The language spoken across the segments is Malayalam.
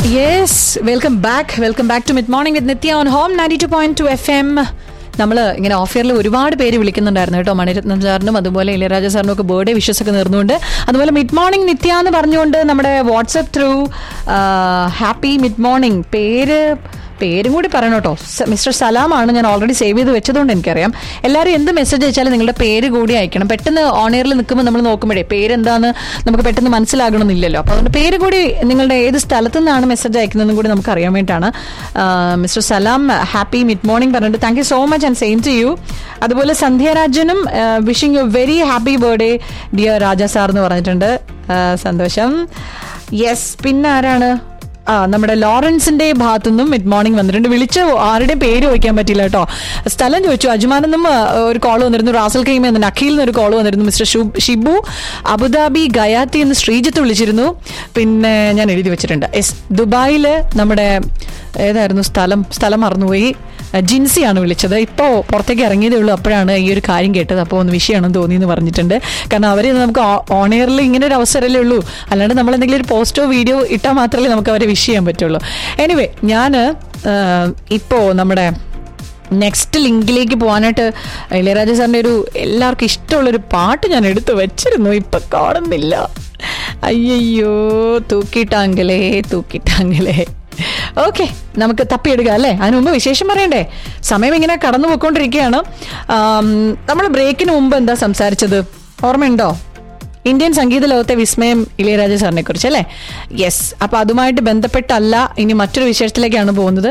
yes welcome back welcome back to mid morning with Nithya on home ninety two point two F M നമ്മൾ ഇങ്ങനെ ഓഫറിൽ ഒരുപാട് പേര് വിളിക്കുന്നുണ്ടായിരുന്നു കേട്ടോ മണിരത്നം സാറിനും അതുപോലെ ഇളയരാജ സാറിനും ഒക്കെ ബർത്ത്ഡേ വിഷസ് ഒക്കെ നേർന്നുകൊണ്ട് അതുപോലെ മിഡ് മോർണിംഗ് നിത്യ എന്ന് പറഞ്ഞുകൊണ്ട് നമ്മുടെ WhatsApp through happy mid morning പേര് പേരും കൂടി പറയണം കേട്ടോ സ- മിസ്റ്റർ സലാമാണ് ഞാൻ ഓൾറെഡി സേവ് ചെയ്ത് വെച്ചതുകൊണ്ട് എനിക്കറിയാം എല്ലാവരും എന്ത് മെസ്സേജ് അയച്ചാലും നിങ്ങളുടെ പേര് കൂടി അയക്കണം പെട്ടെന്ന് ഓൺ എയറിൽ നിൽക്കുമ്പോൾ നമ്മൾ നോക്കുമ്പോഴേ പേരെന്താന്ന് നമുക്ക് പെട്ടെന്ന് മനസ്സിലാകണമെന്നില്ലല്ലോ അപ്പോൾ അതുകൊണ്ട് പേര് കൂടി നിങ്ങളുടെ ഏത് സ്ഥലത്തു നിന്നാണ് മെസ്സേജ് അയക്കുന്നതെന്നും കൂടി നമുക്ക് അറിയാൻ വേണ്ടിയിട്ടാണ് mister Salam happy mid morning പറഞ്ഞിട്ട് thank you so much and same to you അതുപോലെ സന്ധ്യാരാജനും wishing you very happy birthday dear Raja sir എന്ന് പറഞ്ഞിട്ടുണ്ട് ആ, സന്തോഷം യെസ് പിന്നെ ആരാണ് ആ നമ്മുടെ ലോറൻസിന്റെ ഭാഗത്തുനിന്നും മിഡ് മോർണിംഗ് വന്നിട്ടുണ്ട് വിളിച്ച് ആരുടെയും പേര് ചോദിക്കാൻ പറ്റില്ല കേട്ടോ സ്ഥലം ചോദിച്ചു അജ്മാനെന്നും ആ, ഒരു കോൾ വന്നിരുന്നു റാസൽ കൈമ എന്ന അഖിൽ എന്നൊരു കോൾ വന്നിരുന്നു മിസ്റ്റർ ഷു- ഷിബു അബുദാബി ഗയാത്തി എന്ന് ശ്രീജിത്ത് വിളിച്ചിരുന്നു പിന്നെ ഞാൻ എഴുതി വെച്ചിട്ടുണ്ട് എസ് ദുബായിൽ നമ്മുടെ ഏതായിരുന്നു സ്ഥലം സ്ഥലം മറന്നുപോയി ജിൻസിയാണ് വിളിച്ചത് ഇപ്പോൾ പുറത്തേക്ക് ഇറങ്ങിയതേ ഉള്ളൂ അപ്പോഴാണ് ഈ ഒരു കാര്യം കേട്ടത് അപ്പോൾ ഒന്ന് വിഷയമാണെന്ന് തോന്നി എന്ന് പറഞ്ഞിട്ടുണ്ട് കാരണം അവർ നമുക്ക് ഓൺ എയറിൽ ഇങ്ങനെ ഒരു അവസരമല്ലേ ഉള്ളൂ അല്ലാണ്ട് നമ്മൾ എന്തെങ്കിലും ഒരു പോസ്റ്റോ വീഡിയോ ഇട്ടാൽ മാത്രമേ നമുക്ക് അവരെ വിഷ് ചെയ്യാൻ പറ്റുള്ളൂ എനിവേ ഞാൻ ഇപ്പോൾ നമ്മുടെ നെക്സ്റ്റ് ലിങ്കിലേക്ക് പോകാനായിട്ട് ഇളയരാജ സാറിൻ്റെ ഒരു എല്ലാവർക്കും ഇഷ്ടമുള്ളൊരു പാട്ട് ഞാൻ എടുത്തു വെച്ചിരുന്നു ഇപ്പം കാണുന്നില്ല അയ്യയ്യോ തൂക്കിട്ടാങ്കലേ തൂക്കിട്ടാങ്കലേ ഓക്കെ നമുക്ക് തപ്പിയെടുക്കുക അല്ലേ അതിന് മുമ്പ് വിശേഷം പറയണ്ടേ സമയം ഇങ്ങനെ കടന്നു പോയിക്കൊണ്ടിരിക്കുകയാണ് നമ്മൾ ബ്രേക്കിന് മുമ്പ് എന്താ സംസാരിച്ചത് ഓർമ്മയുണ്ടോ ഇന്ത്യൻ സംഗീത ലോകത്തെ വിസ്മയം ഇളയരാജ സാറിനെ കുറിച്ച് അല്ലേ യെസ് അപ്പൊ അതുമായിട്ട് ബന്ധപ്പെട്ടല്ല ഇനി മറ്റൊരു വിശേഷത്തിലേക്കാണ് പോകുന്നത്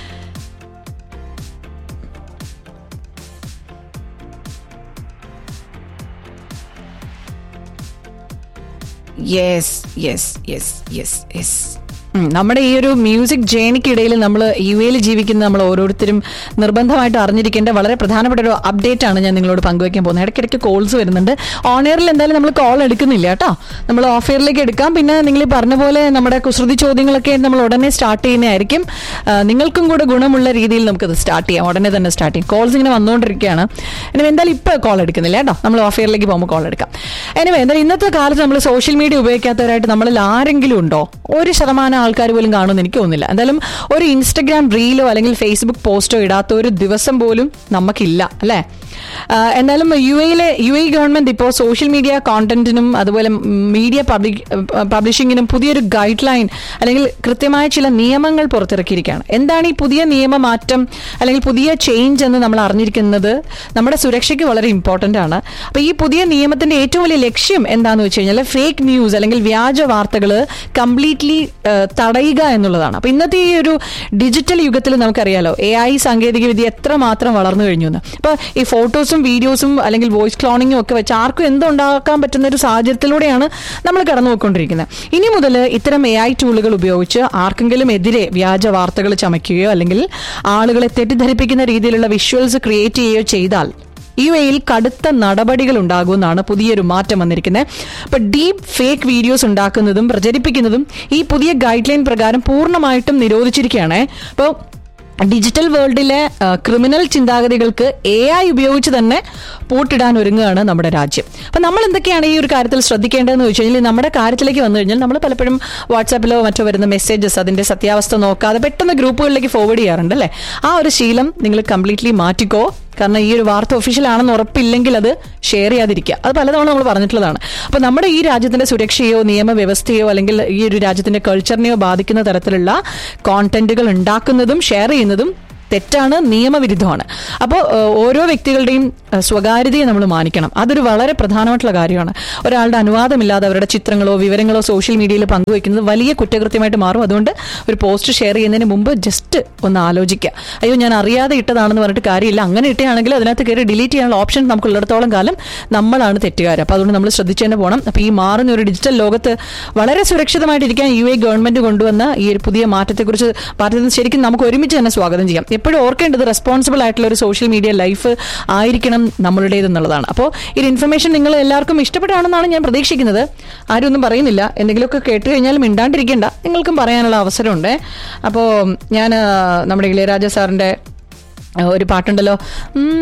yes yes yes yes yes ഉം, നമ്മുടെ ഈ ഒരു മ്യൂസിക് ജേണിക്കിടയിൽ നമ്മൾ യു എയിൽ ജീവിക്കുന്ന നമ്മൾ ഓരോരുത്തരും നിർബന്ധമായിട്ട് അറിഞ്ഞിരിക്കേണ്ട വളരെ പ്രധാനപ്പെട്ട ഒരു അപ്ഡേറ്റ് ആണ് ഞാൻ നിങ്ങളോട് പങ്കുവയ്ക്കാൻ പോകുന്നത് ഇടയ്ക്കിടയ്ക്ക് കോൾസ് വരുന്നുണ്ട് ഓൺ എയറിൽ എന്തായാലും നമ്മൾ കോൾ എടുക്കുന്നില്ല കേട്ടോ നമ്മൾ ഓഫ് എയറിലേക്ക് എടുക്കാം പിന്നെ നിങ്ങൾ ഈ പറഞ്ഞ പോലെ നമ്മുടെ കുസൃതി ചോദ്യങ്ങളൊക്കെ നമ്മൾ ഉടനെ സ്റ്റാർട്ട് ചെയ്യുന്നതായിരിക്കും ആ, നിങ്ങൾക്കും കൂടെ ഗുണമുള്ള രീതിയിൽ നമുക്കത് സ്റ്റാർട്ട് ചെയ്യാം ഉടനെ തന്നെ സ്റ്റാർട്ട് ചെയ്യും കോൾസ് ഇങ്ങനെ വന്നുകൊണ്ടിരിക്കുകയാണ് ഇനി എന്തായാലും ഇപ്പോൾ കോൾ എടുക്കുന്നില്ല കേട്ടോ നമ്മൾ ഓഫ് എയറിലേക്ക് പോകുമ്പോൾ കോൾ എടുക്കാം എനിവേ എന്തായാലും ഇന്നത്തെ കാലത്ത് നമ്മൾ സോഷ്യൽ മീഡിയ ഉപയോഗിക്കാത്തവരായിട്ട് നമ്മളിൽ ആരെങ്കിലും ഉണ്ടോ ഒരു ശതമാനം ആൾക്കാർ പോലും കാണുമെന്ന് എനിക്ക് തോന്നുന്നില്ല എന്തായാലും ഒരു ഇൻസ്റ്റഗ്രാം റീലോ അല്ലെങ്കിൽ ഫേസ്ബുക്ക് പോസ്റ്റോ ഇടാത്ത ഒരു ദിവസം പോലും നമുക്കില്ല അല്ലേ ആ, എന്നാലും യു എയിലെ യു എ ഗവൺമെന്റ് ഇപ്പോൾ സോഷ്യൽ മീഡിയ കോണ്ടന്റിനും അതുപോലെ മീഡിയ പബ്ലിക് പബ്ലിഷിങ്ങിനും പുതിയൊരു ഗൈഡ് ലൈൻ അല്ലെങ്കിൽ കൃത്യമായ ചില നിയമങ്ങൾ പുറത്തിറക്കിയിരിക്കുകയാണ് എന്താണ് ഈ പുതിയ നിയമമാറ്റം അല്ലെങ്കിൽ പുതിയ ചേഞ്ച് എന്ന് നമ്മൾ അറിഞ്ഞിരിക്കുന്നത് നമ്മുടെ സുരക്ഷയ്ക്ക് വളരെ ഇമ്പോർട്ടന്റ് ആണ് അപ്പോൾ ഈ പുതിയ നിയമത്തിന്റെ ഏറ്റവും വലിയ ലക്ഷ്യം എന്താണെന്ന് വെച്ച് കഴിഞ്ഞാൽ ഫേക്ക് ന്യൂസ് അല്ലെങ്കിൽ വ്യാജ വാർത്തകൾ കംപ്ലീറ്റ്ലി തടയുക എന്നുള്ളതാണ് അപ്പോൾ ഇന്നത്തെ ഈ ഒരു ഡിജിറ്റൽ യുഗത്തിൽ നമുക്കറിയാലോ എ ഐ സാങ്കേതിക വിദ്യ എത്രമാത്രം വളർന്നു കഴിഞ്ഞു എന്ന് അപ്പോൾ ഈ ഫോട്ടോസും വീഡിയോസും അല്ലെങ്കിൽ വോയിസ് ക്ലോണിങ്ങും ഒക്കെ വെച്ച് ആർക്കും എന്തുണ്ടാക്കാൻ പറ്റുന്ന ഒരു സാഹചര്യത്തിലൂടെയാണ് നമ്മൾ കടന്നു പോയിക്കൊണ്ടിരിക്കുന്നത് ഇനി മുതൽ ഇത്തരം എ ഐ ടൂളുകൾ ഉപയോഗിച്ച് ആർക്കെങ്കിലും എതിരെ വ്യാജ വാർത്തകൾ ചമയ്ക്കുകയോ അല്ലെങ്കിൽ ആളുകളെ തെറ്റിദ്ധരിപ്പിക്കുന്ന രീതിയിലുള്ള വിഷ്വൽസ് ക്രിയേറ്റ് ചെയ്യുകയോ ചെയ്താൽ യു എയിൽ കടുത്ത നടപടികൾ ഉണ്ടാകുമെന്നാണ് പുതിയൊരു മാറ്റം വന്നിരിക്കുന്നത് അപ്പൊ ഡീപ് ഫേക്ക് വീഡിയോസ് ഉണ്ടാക്കുന്നതും പ്രചരിപ്പിക്കുന്നതും ഈ പുതിയ ഗൈഡ് ലൈൻ പ്രകാരം പൂർണ്ണമായിട്ടും നിരോധിച്ചിരിക്കുകയാണ് അപ്പോൾ ഡിജിറ്റൽ വേൾഡിലെ ആ, ക്രിമിനൽ ചിന്താഗതികൾക്ക് എ ഐ ഉപയോഗിച്ച് തന്നെ പൂട്ടിടാൻ ഒരുങ്ങുകയാണ് നമ്മുടെ രാജ്യം അപ്പം നമ്മൾ എന്തൊക്കെയാണ് ഈ ഒരു കാര്യത്തിൽ ശ്രദ്ധിക്കേണ്ടതെന്ന് ചോദിച്ചു കഴിഞ്ഞാൽ നമ്മുടെ കാര്യത്തിലേക്ക് വന്നു കഴിഞ്ഞാൽ നമ്മൾ പലപ്പോഴും വാട്സാപ്പിലോ മറ്റോ വരുന്ന മെസ്സേജസ് അതിന്റെ സത്യാവസ്ഥ നോക്കാതെ പെട്ടെന്ന് ഗ്രൂപ്പുകളിലേക്ക് ഫോർവേഡ് ചെയ്യാറുണ്ട് അല്ലേ ആ ഒരു ശീലം നിങ്ങൾ കംപ്ലീറ്റ്ലി മാറ്റിക്കോ കാരണം ഈ ഒരു വാർത്ത ഒഫീഷ്യൽ ആണെന്ന് ഉറപ്പില്ലെങ്കിൽ അത് ഷെയർ ചെയ്യാതിരിക്കുക അത് പലതവണ നമ്മൾ പറഞ്ഞിട്ടുള്ളതാണ് അപ്പൊ നമ്മുടെ ഈ രാജ്യത്തിന്റെ സുരക്ഷയോ നിയമവ്യവസ്ഥയോ അല്ലെങ്കിൽ ഈ ഒരു രാജ്യത്തിന്റെ കൾച്ചറിനെയോ ബാധിക്കുന്ന തരത്തിലുള്ള കോണ്ടന്റുകൾ ഉണ്ടാക്കുന്നതും ഷെയർ ചെയ്യുന്നതും തെറ്റാണ് നിയമവിരുദ്ധമാണ് അപ്പോൾ ഓരോ വ്യക്തികളുടെയും ഏഹ്, സ്വകാര്യതയെ നമ്മൾ മാനിക്കണം അതൊരു വളരെ പ്രധാനമായിട്ടുള്ള കാര്യമാണ് ഒരാളുടെ അനുവാദമില്ലാതെ അവരുടെ ചിത്രങ്ങളോ വിവരങ്ങളോ സോഷ്യൽ മീഡിയയിൽ പങ്കുവെക്കുന്നത് വലിയ കുറ്റകൃത്യമായിട്ട് മാറും അതുകൊണ്ട് ഒരു പോസ്റ്റ് ഷെയർ ചെയ്യുന്നതിന് മുമ്പ് ജസ്റ്റ് ഒന്ന് ആലോചിക്കുക അയ്യോ ഞാൻ അറിയാതെ ഇട്ടതാണെന്ന് പറഞ്ഞിട്ട് കാര്യമില്ല അങ്ങനെ ഇട്ടുകയാണെങ്കിൽ അതിനകത്ത് കയറി ഡിലീറ്റ് ചെയ്യാനുള്ള ഓപ്ഷൻ നമുക്ക് ഉള്ളിടത്തോളം കാലം നമ്മളാണ് തെറ്റുകാർ അപ്പോൾ അതുകൊണ്ട് നമ്മൾ ശ്രദ്ധിച്ചു തന്നെ പോകണം അപ്പോൾ ഈ മാറുന്ന ഒരു ഡിജിറ്റൽ ലോകത്ത് വളരെ സുരക്ഷിതമായിട്ടിരിക്കാൻ യു എ ഗവൺമെന്റ് കൊണ്ടുവന്ന ഈ ഒരു പുതിയ മാറ്റത്തെക്കുറിച്ച് മാറ്റത്തിന് ശരിക്കും നമുക്ക് ഒരുമിച്ച് തന്നെ സ്വാഗതം ചെയ്യാം എപ്പോഴും ഓർക്കേണ്ടത് റെസ്പോൺസിബിൾ ആയിട്ടുള്ള ഒരു സോഷ്യൽ മീഡിയ ലൈഫ് ആയിരിക്കണം നമ്മളുടേത് എന്നുള്ളതാണ് അപ്പോൾ ഈ ഇൻഫർമേഷൻ നിങ്ങൾ എല്ലാവർക്കും ഇഷ്ടപ്പെട്ടാണെന്നാണ് ഞാൻ പ്രതീക്ഷിക്കുന്നത് ആരും ഒന്നും പറയുന്നില്ല എന്തെങ്കിലുമൊക്കെ കേട്ട് കഴിഞ്ഞാൽ മിണ്ടാണ്ടിരിക്കേണ്ട നിങ്ങൾക്കും പറയാനുള്ള അവസരമുണ്ട് അപ്പോൾ ഞാൻ ആ, നമ്മുടെ ഇളയരാജ സാറിൻ്റെ ആ, ഒരു പാട്ടുണ്ടല്ലോ ഉം,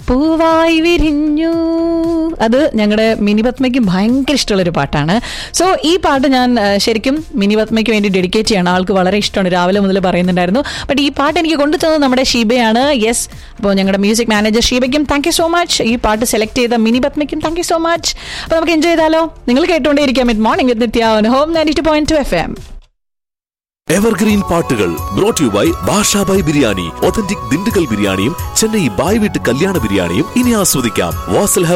പൂവായി വിരിഞ്ഞു അത് ഞങ്ങളുടെ മിനി പത്മയ്ക്ക് ഭയങ്കര ഇഷ്ടമുള്ളൊരു പാട്ടാണ് സോ ഈ പാട്ട് ഞാൻ ആ, ശരിക്കും മിനി പത്മയ്ക്ക് വേണ്ടി ഡെഡിക്കേറ്റ് ചെയ്യണം ആൾക്ക് വളരെ ഇഷ്ടമാണ് രാവിലെ മുതൽ പറയുന്നുണ്ടായിരുന്നു ബട്ട് ഈ പാട്ട് എനിക്ക് കൊണ്ടു തന്നത് നമ്മുടെ ഷീബയാണ് യെസ് അപ്പോൾ ഞങ്ങളുടെ മ്യൂസിക് മാനേജർ ഷീബയ്ക്കും താങ്ക് യു സോ മച്ച് ഈ പാട്ട് സെലക്ട് ചെയ്ത മിനി പത്മയ്ക്കും താങ്ക് യു സോ മച്ച് അപ്പോൾ നമുക്ക് എൻജോയ് ചെയ്താലോ നിങ്ങൾ കേട്ടുകൊണ്ടേയിരിക്കാം mid morning with Nithya home ninety two point two F M evergreen പാട്ടുകൾ brought you by Bashabhai biryani authentic Dindigul ബിരിയാണിയും ചെന്നൈ ബായ് വീട്ട് കല്യാണ ബിരിയാണിയും ഇനി ആസ്വദിക്കാം വാസൽ